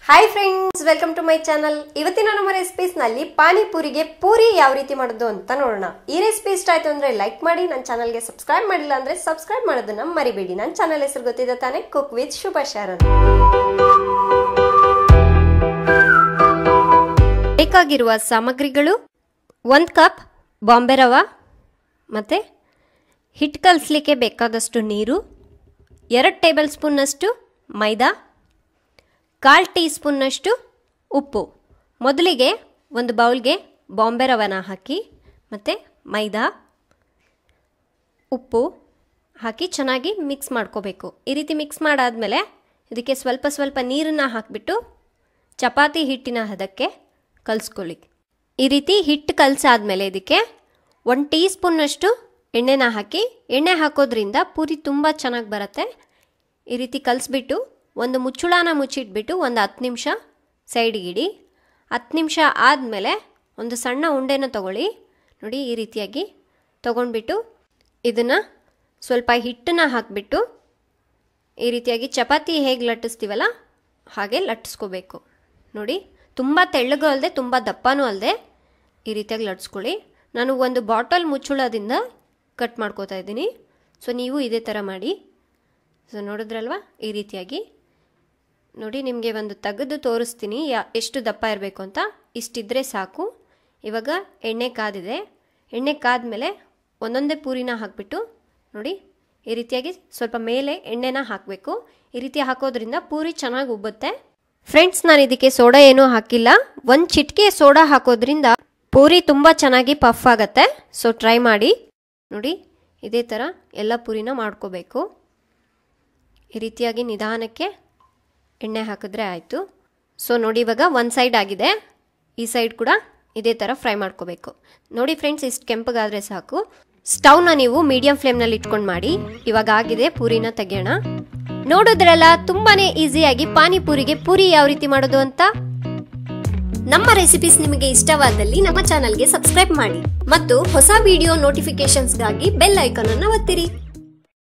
hi friends welcome to my channel ಇವತ್ತಿನ ನಮ್ಮ recipes ನಲ್ಲಿ ಪಾನಿಪುರಿಗೆ ಪೂರಿ ಯಾವ ರೀತಿ ಮಾಡೋದು ಅಂತ ನೋಡೋಣ ಈ ರೆಸಿಪಿ ಇಷ್ಟ ಆಯ್ತು ಅಂದ್ರೆ ಲೈಕ್ ಮಾಡಿ ನನ್ನ ಚಾನಲ್ಗೆ ಸಬ್ಸ್ಕ್ರೈಬ್ ಮಾಡಿಲ್ಲ ಅಂದ್ರೆ ಸಬ್ಸ್ಕ್ರೈಬ್ ಮಾಡೋದನ್ನ ಮರಿಬೇಡಿ ನನ್ನ ಚಾನಲ್ ಹೆಸರು ಗೊತ್ತಿದೆ ತಾನೆ ಕುಕ್ ವಿತ್ ಶುಭ ಶರಣ್ ಬೇಕಾಗಿರುವ ಸಾಮಗ್ರಿಗಳು ಒಂದು ಕಪ್ ಬಾಂಬೆ ರವ ಮತ್ತು ಹಿಟ್ಟು ಕಲಿಸ್ಲಿಕ್ಕೆ ಬೇಕಾದಷ್ಟು ನೀರು ಎರಡು ಟೇಬಲ್ ಸ್ಪೂನ್ನಷ್ಟು ಮೈದಾ ಕಾಲು ಟೀ ಸ್ಪೂನ್ನಷ್ಟು ಉಪ್ಪು ಮೊದಲಿಗೆ ಒಂದು ಬೌಲ್ಗೆ ಬಾಂಬೆ ರವನ ಹಾಕಿ ಮತ್ತು ಮೈದಾ ಉಪ್ಪು ಹಾಕಿ ಚೆನ್ನಾಗಿ ಮಿಕ್ಸ್ ಮಾಡ್ಕೋಬೇಕು ಈ ರೀತಿ ಮಿಕ್ಸ್ ಮಾಡಾದಮೇಲೆ ಇದಕ್ಕೆ ಸ್ವಲ್ಪ ಸ್ವಲ್ಪ ನೀರನ್ನು ಹಾಕಿಬಿಟ್ಟು ಚಪಾತಿ ಹಿಟ್ಟಿನ ಹದಕ್ಕೆ ಕಲಿಸ್ಕೊಳ್ಳಿ ಈ ರೀತಿ ಹಿಟ್ಟು ಕಲಸಾದ್ಮೇಲೆ ಇದಕ್ಕೆ ಒಂದು ಟೀ ಸ್ಪೂನ್ನಷ್ಟು ಎಣ್ಣೆನ ಹಾಕಿ ಎಣ್ಣೆ ಹಾಕೋದ್ರಿಂದ ಪೂರಿ ತುಂಬ ಚೆನ್ನಾಗಿ ಬರುತ್ತೆ ಈ ರೀತಿ ಕಲಿಸ್ಬಿಟ್ಟು ಒಂದು ಮುಚ್ಚುಳಾನ ಮುಚ್ಚಿಟ್ಬಿಟ್ಟು ಒಂದು ಹತ್ತು ನಿಮಿಷ ಸೈಡಿಗಿಡಿ ಹತ್ತು ನಿಮಿಷ ಆದಮೇಲೆ ಒಂದು ಸಣ್ಣ ಉಂಡೆನ ತಗೊಳ್ಳಿ ನೋಡಿ ಈ ರೀತಿಯಾಗಿ ತೊಗೊಂಡ್ಬಿಟ್ಟು ಇದನ್ನು ಸ್ವಲ್ಪ ಹಿಟ್ಟನ್ನು ಹಾಕಿಬಿಟ್ಟು ಈ ರೀತಿಯಾಗಿ ಚಪಾತಿ ಹೇಗೆ ಲಟ್ಟಿಸ್ತೀವಲ್ಲ ಹಾಗೆ ಲಟ್ಟಿಸ್ಕೋಬೇಕು ನೋಡಿ ತುಂಬ ತೆಳ್ಳಗೂ ಅಲ್ಲದೆ ತುಂಬ ದಪ್ಪನೂ ಅಲ್ಲದೆ ಈ ರೀತಿಯಾಗಿ ಲಟ್ಸ್ಕೊಳ್ಳಿ ನಾನು ಒಂದು ಬಾಟಲ್ ಮುಚ್ಚುಳದಿಂದ ಕಟ್ ಮಾಡ್ಕೋತಾ ಇದ್ದೀನಿ ಸೊ ನೀವು ಇದೇ ಥರ ಮಾಡಿ ಸೊ ನೋಡಿದ್ರಲ್ವಾ ಈ ರೀತಿಯಾಗಿ ನೋಡಿ ನಿಮಗೆ ಒಂದು ತೆಗೆದು ತೋರಿಸ್ತೀನಿ ಯಾ ಎಷ್ಟು ದಪ್ಪ ಇರಬೇಕು ಅಂತ ಇಷ್ಟಿದ್ರೆ ಸಾಕು ಇವಾಗ ಎಣ್ಣೆ ಕಾದಿದೆ ಎಣ್ಣೆ ಕಾದ್ಮೇಲೆ ಒಂದೊಂದೇ ಪೂರಿನ ಹಾಕಿಬಿಟ್ಟು ನೋಡಿ ಈ ರೀತಿಯಾಗಿ ಸ್ವಲ್ಪ ಮೇಲೆ ಎಣ್ಣೆನ ಹಾಕಬೇಕು ಈ ರೀತಿ ಹಾಕೋದ್ರಿಂದ ಪೂರಿ ಚೆನ್ನಾಗಿ ಉಬ್ಬುತ್ತೆ ಫ್ರೆಂಡ್ಸ್ ನಾನು ಇದಕ್ಕೆ ಸೋಡಾ ಏನೂ ಹಾಕಿಲ್ಲ ಒಂದು ಚಿಟಿಕೆ ಸೋಡಾ ಹಾಕೋದ್ರಿಂದ ಪೂರಿ ತುಂಬ ಚೆನ್ನಾಗಿ ಪಫ್ ಆಗುತ್ತೆ ಸೊ ಟ್ರೈ ಮಾಡಿ ನೋಡಿ ಇದೇ ಥರ ಎಲ್ಲ ಪೂರಿನ ಮಾಡ್ಕೋಬೇಕು ಈ ರೀತಿಯಾಗಿ ನಿಧಾನಕ್ಕೆ ಎಣ್ಣೆ ಹಾಕಿದ್ರೆ ಆಯಿತು ಸೊ ನೋಡಿ ಇವಾಗ ಒಂದು ಸೈಡ್ ಆಗಿದೆ ಈ ಸೈಡ್ ಕೂಡ ಇದೇ ಥರ ಫ್ರೈ ಮಾಡ್ಕೋಬೇಕು ನೋಡಿ ಫ್ರೆಂಡ್ಸ್ ಇಷ್ಟು ಕೆಂಪಗಾದರೆ ಸಾಕು ಸ್ಟವ್ನ ನೀವು ಮೀಡಿಯಂ ಫ್ಲೇಮ್ನಲ್ಲಿ ಇಟ್ಕೊಂಡು ಮಾಡಿ ಇವಾಗ ಆಗಿದೆ ಪೂರಿನ ತೆಗೆಯೋಣ ನೋಡಿದ್ರಲ್ಲ ತುಂಬಾನೇ ಈಸಿಯಾಗಿ ಪಾನಿಪೂರಿಗೆ ಪೂರಿ ಯಾವ ರೀತಿ ಮಾಡೋದು ಅಂತ ನಮ್ಮ ರೆಸಿಪೀಸ್ ನಿಮಗೆ ಇಷ್ಟವಾದಲ್ಲಿ ನಮ್ಮ ಚಾನಲ್ಗೆ ಸಬ್ಸ್ಕ್ರೈಬ್ ಮಾಡಿ ಮತ್ತು ಹೊಸ ವಿಡಿಯೋ ನೋಟಿಫಿಕೇಶನ್ಸ್ಗಾಗಿ ಬೆಲ್ ಐಕಾನ್ ಅನ್ನು ಒತ್ತಿರಿ